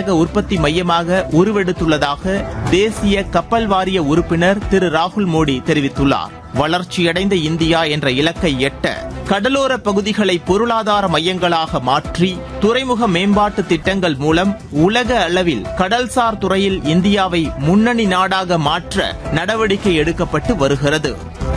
தானியங்க உற்பத்தி மையமாக உருவெடுத்துள்ளதாக தேசிய கப்பல் வாரிய உறுப்பினர் திரு ராகுல் மோடி தெரிவித்துள்ளார் வளர்ச்சியடைந்த இந்தியா என்ற இலக்கை எட்ட கடலோர பகுதிகளை பொருளாதார மையங்களாக மாற்றி துறைமுக மேம்பாட்டு திட்டங்கள் மூலம் உலக அளவில் கடல்சார் துறையில் இந்தியாவை முன்னணி நாடாக மாற்ற நடவடிக்கை எடுக்கப்பட்டு வருகிறது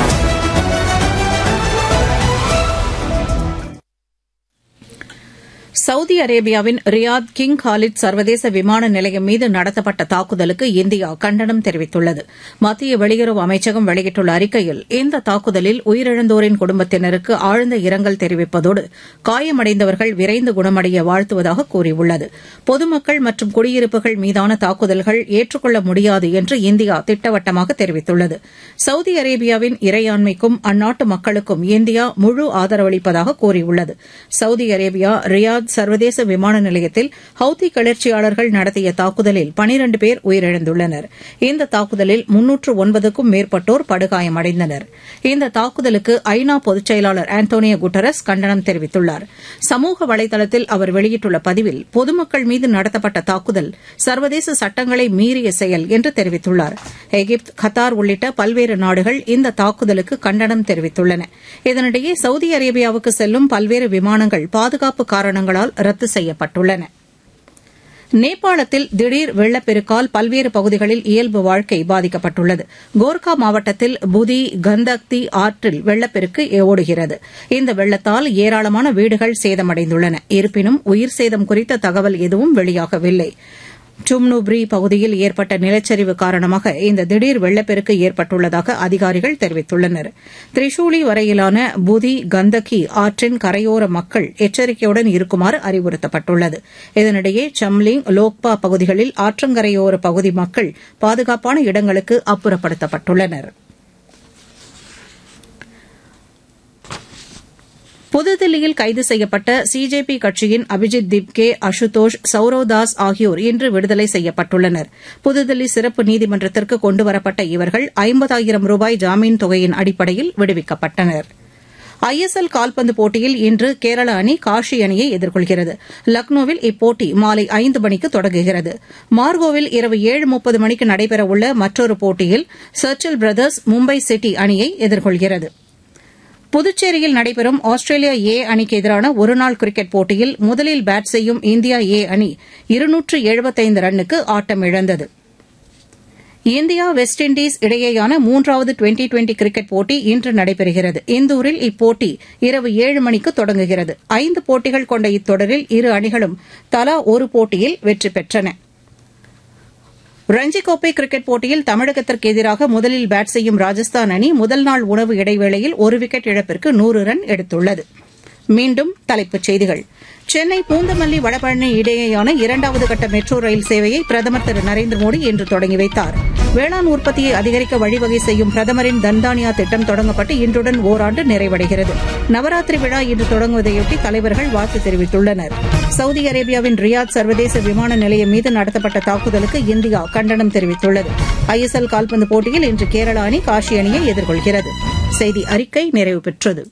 சவுதி அரேபியாவின் ரியாத் கிங் காலித் சர்வதேச விமான நிலையம் மீது நடத்தப்பட்ட தாக்குதலுக்கு இந்தியா கண்டனம் தெரிவித்துள்ளது மத்திய வெளியுறவு அமைச்சகம் வெளியிட்டுள்ள அறிக்கையில் இந்த தாக்குதலில் உயிரிழந்தோரின் குடும்பத்தினருக்கு ஆழ்ந்த இரங்கல் தெரிவிப்பதோடு காயமடைந்தவர்கள் விரைந்து குணமடைய வாழ்த்துவதாக கூறியுள்ளது பொதுமக்கள் மற்றும் குடியிருப்புகள் மீதான தாக்குதல்கள் ஏற்றுக்கொள்ள முடியாது என்று இந்தியா திட்டவட்டமாக தெரிவித்துள்ளது சவுதி அரேபியாவின் இறையாண்மைக்கும் அந்நாட்டு மக்களுக்கும் இந்தியா முழு ஆதரவளிப்பதாக கூறியுள்ளது சவுதி அரேபியா ரியாத் சர்வதேச விமான நிலையத்தில் ஹவுதி கிளர்ச்சியாளர்கள் நடத்திய தாக்குதலில் பனிரண்டு பேர் உயிரிழந்துள்ளனர் இந்த தாக்குதலில் முன்னூற்று ஒன்பதுக்கும் மேற்பட்டோர் படுகாயமடைந்தனர் இந்த தாக்குதலுக்கு ஐநா பொதுச் செயலாளர் ஆண்டோனியோ குட்டரஸ் கண்டனம் தெரிவித்துள்ளார் சமூக வலைதளத்தில் அவர் வெளியிட்டுள்ள பதிவில் பொதுமக்கள் மீது நடத்தப்பட்ட தாக்குதல் சர்வதேச சட்டங்களை மீறிய செயல் என்று தெரிவித்துள்ளார் எகிப்து கத்தார் உள்ளிட்ட பல்வேறு நாடுகள் இந்த தாக்குதலுக்கு கண்டனம் தெரிவித்துள்ளன இதனிடையே சவுதி அரேபியாவுக்கு செல்லும் பல்வேறு விமானங்கள் பாதுகாப்பு காரணங்களால் ரத்து செய்யப்பட்டுள்ளன நேபாளத்தில் திடீர் வெள்ளப்பெருக்கால் பல்வேறு பகுதிகளில் இயல்பு வாழ்க்கை பாதிக்கப்பட்டுள்ளது கோர்கா மாவட்டத்தில் புதி கந்தக்தி ஆற்றில் வெள்ளப்பெருக்கு ஓடுகிறது இந்த வெள்ளத்தால் ஏராளமான வீடுகள் சேதமடைந்துள்ளன இருப்பினும் உயிர் சேதம் குறித்த தகவல் எதுவும் வெளியாகவில்லை டும்னுப்ரி பகுதியில் ஏற்பட்ட நிலச்சரிவு காரணமாக இந்த திடீர் வெள்ளப்பெருக்கு ஏற்பட்டுள்ளதாக அதிகாரிகள் தெரிவித்துள்ளனர் திரிசூலி வரையிலான புதி கந்தகி ஆற்றின் கரையோர மக்கள் எச்சரிக்கையுடன் இருக்குமாறு அறிவுறுத்தப்பட்டுள்ளது இதனிடையே சம்லிங் லோக்பா பகுதிகளில் ஆற்றங்கரையோர பகுதி மக்கள் பாதுகாப்பான இடங்களுக்கு அப்புறப்படுத்தப்பட்டுள்ளனா் புதுதில்லியில் கைது செய்யப்பட்ட சிஜேபி கட்சியின் அபிஜித் திப்கே அசுதோஷ் சௌரவ்தாஸ் ஆகியோர் இன்று விடுதலை செய்யப்பட்டுள்ளனர் புதுதில்லி சிறப்பு நீதிமன்றத்திற்கு கொண்டுவரப்பட்ட இவர்கள் ஐம்பதாயிரம் ரூபாய் ஜாமீன் தொகையின் அடிப்படையில் விடுவிக்கப்பட்டனர் ஐஎஸ்எல் கால்பந்து போட்டியில் இன்று கேரள அணி காஷி அணியை எதிர்கொள்கிறது லக்னோவில் இப்போட்டி மாலை ஐந்து மணிக்கு தொடங்குகிறது மார்கோவில் இரவு ஏழு முப்பது மணிக்கு நடைபெறவுள்ள மற்றொரு போட்டியில் சர்ச்சில் பிரதர்ஸ் மும்பை சிட்டி அணியை எதிர்கொள்கிறது புதுச்சேரியில் நடைபெறும் ஆஸ்திரேலியா ஏ அணிக்கு எதிரான ஒருநாள் கிரிக்கெட் போட்டியில் முதலில் பேட் செய்யும் இந்தியா ஏ அணி இருநூற்று எழுபத்தைந்து ரன்னுக்கு ஆட்டமிழந்தது இந்தியா வெஸ்ட் இண்டீஸ் இடையேயான மூன்றாவது டுவெண்டி டுவெண்டி கிரிக்கெட் போட்டி இன்று நடைபெறுகிறது இந்தூரில் இப்போட்டி இரவு ஏழு மணிக்கு தொடங்குகிறது ஐந்து போட்டிகள் கொண்ட இத்தொடரில் இரு அணிகளும் தலா ஒரு போட்டியில் வெற்றி பெற்றன ரஞ்சி கோப்பை கிரிக்கெட் போட்டியில் தமிழகத்திற்கு எதிராக முதலில் பேட் செய்யும் ராஜஸ்தான் அணி முதல் நாள் உணவு இடைவேளையில் ஒரு விக்கெட் இழப்பிற்கு நூறு ரன் எடுத்துள்ளது மீண்டும் தலைப்புச் செய்திகள் சென்னை பூந்தமல்லி வடபழனி இடையேயான இரண்டாவது கட்ட மெட்ரோ ரயில் சேவையை பிரதமர் திரு நரேந்திர மோடி இன்று தொடங்கி வைத்தார் வேளாண் உற்பத்தியை அதிகரிக்க வழிவகை செய்யும் பிரதமரின் தன்தானியா திட்டம் தொடங்கப்பட்டு இன்றுடன் ஓராண்டு நிறைவடைகிறது நவராத்திரி விழா இன்று தொடங்குவதையொட்டி தலைவர்கள் வாழ்த்து தெரிவித்துள்ளனர் சவுதி அரேபியாவின் ரியாத் சர்வதேச விமான நிலையம் மீது நடத்தப்பட்ட தாக்குதலுக்கு இந்தியா கண்டனம் தெரிவித்துள்ளது ஐஎஸ்எல் கால்பந்து போட்டியில் இன்று கேரள அணி காஷி அணியை எதிர்கொள்கிறது செய்தி அறிக்கை நிறைவு பெற்றது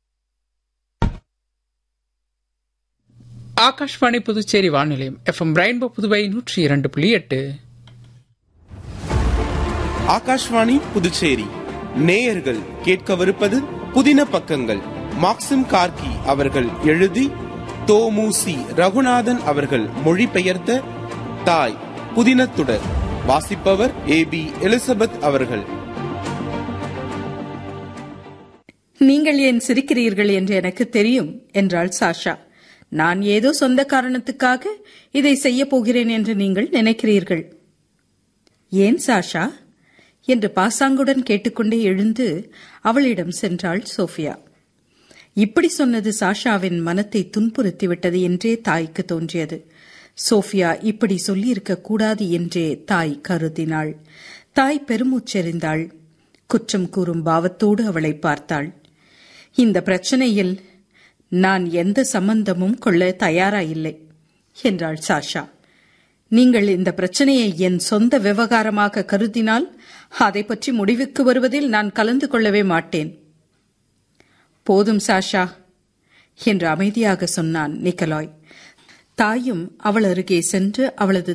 ஆகாஷ்வாணி புதுச்சேரி வானிலையம் எஃப்எம் ரெயின்போ புதுவை நூற்றி இரண்டு புள்ளி எட்டு ஆகாஷ்வாணி புதுச்சேரி நேயர்கள் கேட்கவிருப்பது புதின பக்கங்கள் மாக்சிம் கார்கி அவர்கள் எழுதி தோமுசி ரகுநாதன் அவர்கள் மொழிபெயர்த்த தாய் புதினத்துடர் வாசிப்பவர் ஏ பி எலிசபெத் அவர்கள் நீங்கள் ஏன் சிரிக்கிறீர்கள் என்று எனக்கு தெரியும் என்றாள் சாஷா நான் ஏதோ சொந்த காரணத்துக்காக இதை செய்ய போகிறேன் என்று நீங்கள் நினைக்கிறீர்கள் ஏன் சாஷா என்று பாசாங்குடன் கேட்டுக்கொண்டே எழுந்து அவளிடம் சென்றாள் சோஃபியா இப்படி சொன்னது சாஷாவின் மனத்தை துன்புறுத்திவிட்டது என்றே தாய்க்கு தோன்றியது சோஃபியா இப்படி சொல்லியிருக்க கூடாது என்றே தாய் கருதினாள் தாய் பெருமூச்செறிந்தாள் குற்றம் கூறும் பாவத்தோடு அவளை பார்த்தாள் இந்த பிரச்சனையில் நான் எந்த சம்பந்தமும் கொள்ள தயாராயில்லை என்றாள் சாஷா நீங்கள் இந்த பிரச்சனையை என் சொந்த விவகாரமாக கருதினால் அதை பற்றி முடிவுக்கு வருவதில் நான் கலந்து கொள்ளவே மாட்டேன் போதும் சாஷா என்று அமைதியாக சொன்னான் நிக்கலாய் தாயும் அவள் அருகே சென்று அவளது